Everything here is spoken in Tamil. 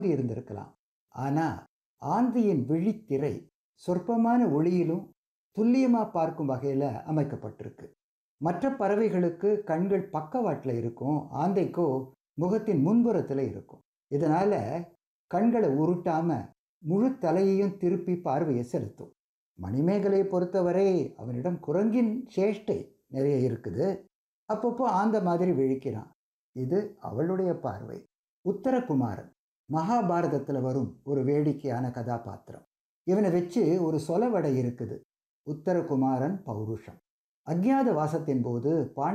இருந்திருக்கலாம் ஆனா ஆந்தையின் விழித்திரை சொற்பமான ஒளியிலும் துல்லியமா பார்க்கும் வகையில அமைக்கப்பட்டிருக்கு மற்ற பறவைகளுக்கு கண்கள் பக்கவாட்டில் இருக்கும் ஆந்தைக்கோ முகத்தின் முன்புறத்தில் இருக்கும் இதனால கண்களை உருட்டாம முழு தலையையும் திருப்பி பார்வையை செலுத்தும் மணிமேகலையை பொறுத்தவரை அவனிடம் குரங்கின் சேஷ்டை நிறைய இருக்குது அப்பப்போ ஆந்த மாதிரி விழிக்கிறான் இது அவளுடைய பார்வை உத்தரகுமாரன் மகாபாரதத்தில் வரும் ஒரு வேடிக்கையான கதாபாத்திரம் இவனை வச்சு ஒரு சொலவடை இருக்குது உத்தரகுமாரன் பௌருஷம் அஜ்ஞாத வாசத்தின் போது பாண்ட